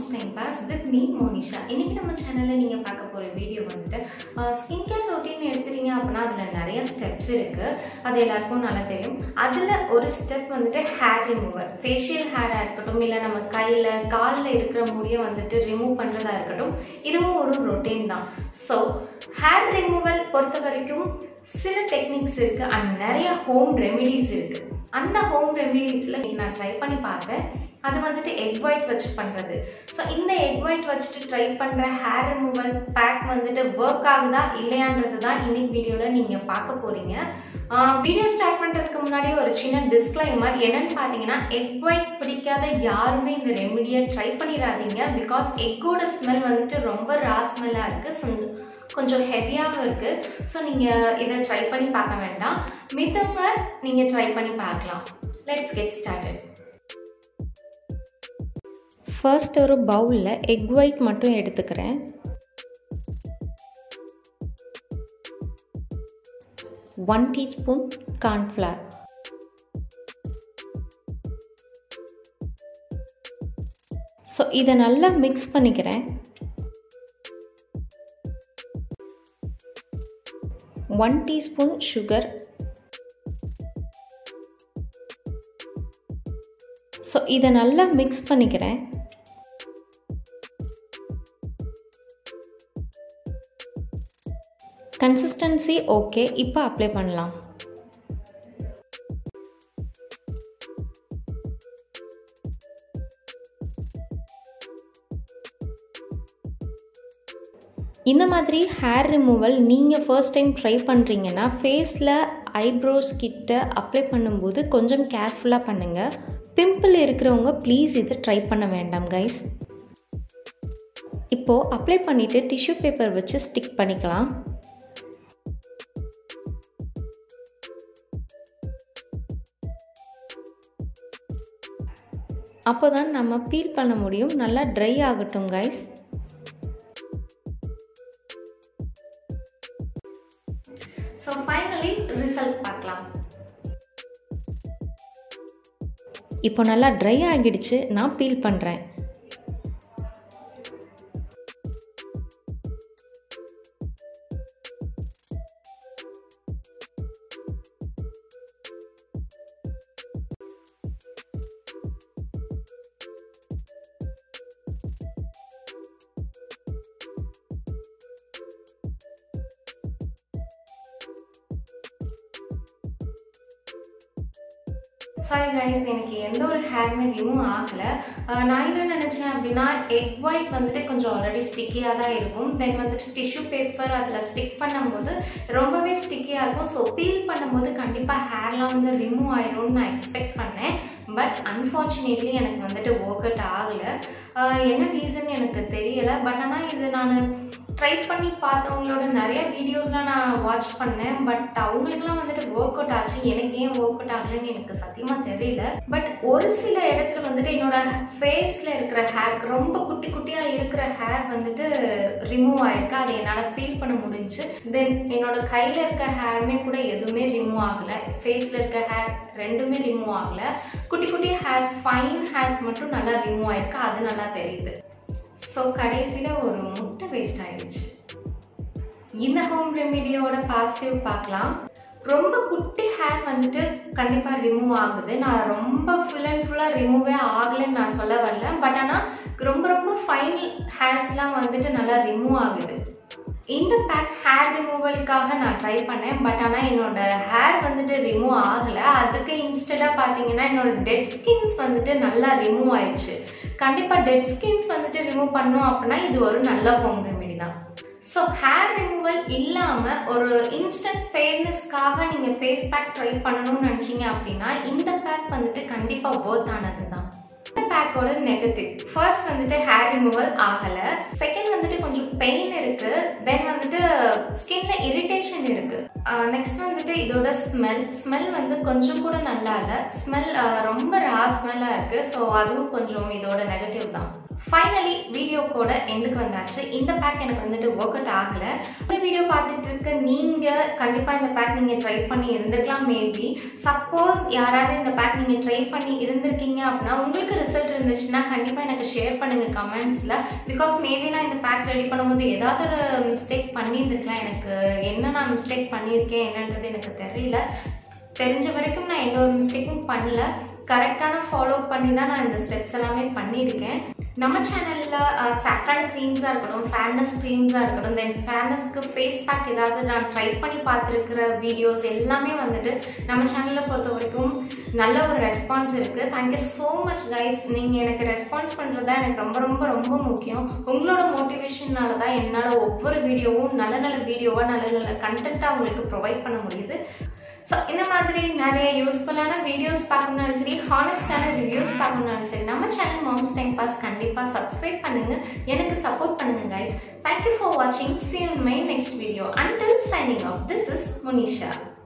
moms time pass with me Monisha இன்னைக்கு நம்ம சேனலில் நீங்கள் பார்க்க போகிற வீடியோ வந்துட்டு ஸ்கின் கேர் ரொட்டீன் எடுத்துட்டீங்க அப்படின்னா அதில் நிறைய ஸ்டெப்ஸ் இருக்குது அது எல்லாருக்கும் நல்லா தெரியும் அதில் ஒரு ஸ்டெப் வந்துட்டு ஹேர் ரிமூவர் ஃபேஷியல் ஹேராக இருக்கட்டும் இல்லை நம்ம கையில் காலில் இருக்கிற முடியை வந்துட்டு ரிமூவ் பண்ணுறதா இருக்கட்டும் இதுவும் ஒரு ரொட்டீன் தான் ஸோ ஹேர் ரிமூவல் பொறுத்த வரைக்கும் சில டெக்னிக்ஸ் இருக்குது அண்ட் நிறைய ஹோம் ரெமிடிஸ் இருக்குது அந்த ஹோம் ரெமிடிஸில் நான் ட்ரை பண்ணி பார்த்தேன் அது வந்துட்டு எக் ஒயிட் வச்சு பண்ணுறது ஸோ இந்த எக் ஒயிட் வச்சுட்டு ட்ரை பண்ணுற ஹேர் ரிமூவல் பேக் வந்துட்டு ஒர்க் ஆகுதா இல்லையான்றது தான் இன்னைக்கு வீடியோவில் நீங்கள் பார்க்க போகிறீங்க வீடியோ ஸ்டார்ட் பண்ணுறதுக்கு முன்னாடி ஒரு சின்ன டிஸ்க்ளைமர் என்னன்னு பார்த்தீங்கன்னா எக் ஒயிட் பிடிக்காத யாருமே இந்த ரெமிடியை ட்ரை பண்ணிடாதீங்க பிகாஸ் எக்கோட ஸ்மெல் வந்துட்டு ரொம்ப ரா ஸ்மெல்லாக இருக்குது ஸோ கொஞ்சம் ஹெவியாகவும் இருக்குது ஸோ நீங்கள் இதை ட்ரை பண்ணி பார்க்க வேண்டாம் மித்தவங்க நீங்கள் ட்ரை பண்ணி பார்க்கலாம் லெட்ஸ் கெட் ஸ்டார்டட் ஃபர்ஸ்ட் ஒரு பவுலில் எக் ஒயிட் மட்டும் எடுத்துக்கிறேன் ஒன் டீஸ்பூன் கார்ன்ஃப்ளவர் ஸோ இதை நல்லா மிக்ஸ் பண்ணிக்கிறேன் ஒன் டீஸ்பூன் சுகர் ஸோ இதை நல்லா மிக்ஸ் பண்ணிக்கிறேன் கன்சிஸ்டன்சி ஓகே இப்போ அப்ளை பண்ணலாம் இந்த மாதிரி ஹேர் ரிமூவல் நீங்கள் ஃபர்ஸ்ட் டைம் ட்ரை பண்ணுறீங்கன்னா ஃபேஸில் ஐப்ரோஸ் கிட்ட அப்ளை பண்ணும்போது கொஞ்சம் கேர்ஃபுல்லாக பண்ணுங்கள் பிம்பிள் இருக்கிறவங்க ப்ளீஸ் இதை ட்ரை பண்ண வேண்டாம் கைஸ் இப்போது அப்ளை பண்ணிவிட்டு டிஷ்யூ பேப்பர் வச்சு ஸ்டிக் பண்ணிக்கலாம் அப்போ தான் நம்ம பீல் பண்ண முடியும் நல்லா ட்ரை ஆகட்டும் கைஸ் ஸோ ஃபைனலி ரிசல்ட் பார்க்கலாம் இப்போ நல்லா ட்ரை ஆகிடுச்சு நான் பீல் பண்ணுறேன் சாரி கைஸ் எனக்கு எந்த ஒரு ஹேருமே ரிமூவ் ஆகலை நான் என்ன நினச்சேன் அப்படின்னா எக் ஒயிட் வந்துட்டு கொஞ்சம் ஆல்ரெடி ஸ்டிக்கியாக தான் இருக்கும் தென் வந்துட்டு டிஷ்யூ பேப்பர் அதில் ஸ்டிக் பண்ணும்போது ரொம்பவே ஸ்டிக்கியாக இருக்கும் ஸோ பீல் பண்ணும்போது கண்டிப்பாக ஹேர்லாம் வந்து ரிமூவ் ஆயிரும்னு நான் எக்ஸ்பெக்ட் பண்ணேன் பட் அன்ஃபார்ச்சுனேட்லி எனக்கு வந்துட்டு ஒர்க் அவுட் ஆகலை என்ன ரீசன் எனக்கு தெரியலை பட் ஆனால் இது நான் ட்ரை பண்ணி பார்த்தவங்களோட நிறைய வீடியோஸ்லாம் நான் வாட்ச் பண்ணேன் பட் அவங்களுக்குலாம் வந்துட்டு ஒர்க் அவுட் ஆச்சு எனக்கு ஏன் ஒர்க் அவுட் ஆகலைன்னு எனக்கு சத்தியமாக தெரியல பட் ஒரு சில இடத்துல வந்துட்டு என்னோட ஃபேஸில் இருக்கிற ஹேர் ரொம்ப குட்டி குட்டியாக இருக்கிற ஹேர் வந்துட்டு ரிமூவ் ஆயிருக்கு அதை என்னால் ஃபீல் பண்ண முடிஞ்சு தென் என்னோட கையில் இருக்க ஹேருமே கூட எதுவுமே ரிமூவ் ஆகலை ஃபேஸில் இருக்க ஹேர் ரெண்டுமே ரிமூவ் ஆகலை குட்டி குட்டி ஹேர்ஸ் ஃபைன் ஹேர்ஸ் மட்டும் நல்லா ரிமூவ் ஆயிருக்கு அது நல்லா தெரியுது ஸோ கடைசியில் ஒரு முட்டை வேஸ்ட் ஆயிடுச்சு இந்த ஹோம் ரெமிடியோட பாசிட்டிவ் பார்க்கலாம் ரொம்ப குட்டி ஹேர் வந்துட்டு கண்டிப்பாக ரிமூவ் ஆகுது நான் ரொம்ப ஃபுல் அண்ட் ஃபுல்லாக ரிமூவே ஆகலைன்னு நான் சொல்ல வரல பட் ஆனால் ரொம்ப ரொம்ப ஃபைன் ஹேர்ஸ்லாம் வந்துட்டு நல்லா ரிமூவ் ஆகுது இந்த பேக் ஹேர் ரிமூவலுக்காக நான் ட்ரை பண்ணேன் பட் ஆனால் என்னோட ஹேர் வந்துட்டு ரிமூவ் ஆகலை அதுக்கு இன்ஸ்டடாக பார்த்தீங்கன்னா என்னோட டெட் ஸ்கின்ஸ் வந்துட்டு நல்லா ரிமூவ் ஆயிடுச்சு கண்டிப்பாக டெட் ஸ்கின்ஸ் வந்துட்டு ரிமூவ் பண்ணோம் அப்படின்னா இது ஒரு நல்ல ஹோம் ரெமெடி தான் ஸோ ஹேர் ரிமூவல் இல்லாமல் ஒரு இன்ஸ்டன்ட் ஃபேர்னஸ்க்காக நீங்கள் ஃபேஸ் பேக் ட்ரை பண்ணணும்னு நினச்சிங்க அப்படின்னா இந்த பேக் வந்துட்டு கண்டிப்பாக ஒர்த் ஆனது தான் இந்த பேக்கோட நெகட்டிவ் ஃபர்ஸ்ட் வந்துட்டு ஹேர் ரிமூவல் ஆகலை செகண்ட் வந்துட்டு கொஞ்சம் பெயின் இருக்கு தென் வந்துட்டு ஸ்கின்ல இரிட்டேஷன் இருக்கு நெக்ஸ்ட் வந்துட்டு இதோட ஸ்மெல் ஸ்மெல் வந்து கொஞ்சம் கூட நல்லா இல்லை ஸ்மெல் ரொம்ப ரா ஸ்மெல்லாக இருக்கு ஸோ அதுவும் கொஞ்சம் இதோட நெகட்டிவ் தான் ஃபைனலி வீடியோ கூட எண்டுக்கு வந்தாச்சு இந்த பேக் எனக்கு வந்துட்டு ஒர்க் அவுட் ஆகலை இந்த வீடியோ பார்த்துட்டு இருக்க நீங்கள் கண்டிப்பாக இந்த பேக் நீங்கள் ட்ரை பண்ணி இருந்திருக்கலாம் மேபி சப்போஸ் யாராவது இந்த பேக் நீங்கள் ட்ரை பண்ணி இருந்திருக்கீங்க அப்படின்னா உங்களுக்கு ரிசல்ட் ரிசல்ட் இருந்துச்சுன்னா கண்டிப்பாக எனக்கு ஷேர் பண்ணுங்கள் கமெண்ட்ஸில் பிகாஸ் மேபி நான் இந்த பேக் ரெடி பண்ணும்போது ஏதாவது ஒரு மிஸ்டேக் பண்ணியிருந்துருக்கலாம் எனக்கு என்ன நான் மிஸ்டேக் பண்ணியிருக்கேன் என்னன்றது எனக்கு தெரியல தெரிஞ்ச வரைக்கும் நான் எந்த ஒரு மிஸ்டேக்கும் பண்ணல கரெக்டான ஃபாலோ பண்ணி தான் நான் இந்த ஸ்டெப்ஸ் எல்லாமே பண்ணியிருக்கேன் நம்ம சேனலில் சாஃப்ரான் க்ரீம்ஸாக இருக்கட்டும் ஃபேர்னஸ் க்ரீம்ஸாக இருக்கட்டும் தென் ஃபேர்னஸ்க்கு ஃபேஸ் பேக் ஏதாவது நான் ட்ரை பண்ணி பார்த்துருக்கிற வீடியோஸ் எல்லாமே வந்துட்டு நம்ம சேனலை பொறுத்த வரைக்கும் நல்ல ஒரு ரெஸ்பான்ஸ் இருக்குது தேங்க்யூ ஸோ மச் கைஸ் நீங்கள் எனக்கு ரெஸ்பான்ஸ் பண்ணுறது தான் எனக்கு ரொம்ப ரொம்ப ரொம்ப முக்கியம் உங்களோட மோட்டிவேஷனால தான் என்னால் ஒவ்வொரு வீடியோவும் நல்ல நல்ல வீடியோவாக நல்ல நல்ல கண்டென்ட்டாக உங்களுக்கு ப்ரொவைட் பண்ண முடியுது ஸோ இந்த மாதிரி நிறைய யூஸ்ஃபுல்லான வீடியோஸ் பார்க்கணும்னாலும் சரி ஹானஸ்டான ரிவ்யூஸ் பார்க்கணும்னாலும் சரி நம்ம சேனல் மாம்ஸ் டைம் பாஸ் கண்டிப்பாக சப்ஸ்கிரைப் பண்ணுங்கள் எனக்கு சப்போர்ட் பண்ணுங்கள் கைஸ் தேங்க்யூ ஃபார் வாட்சிங் see my next video until signing off this is Munisha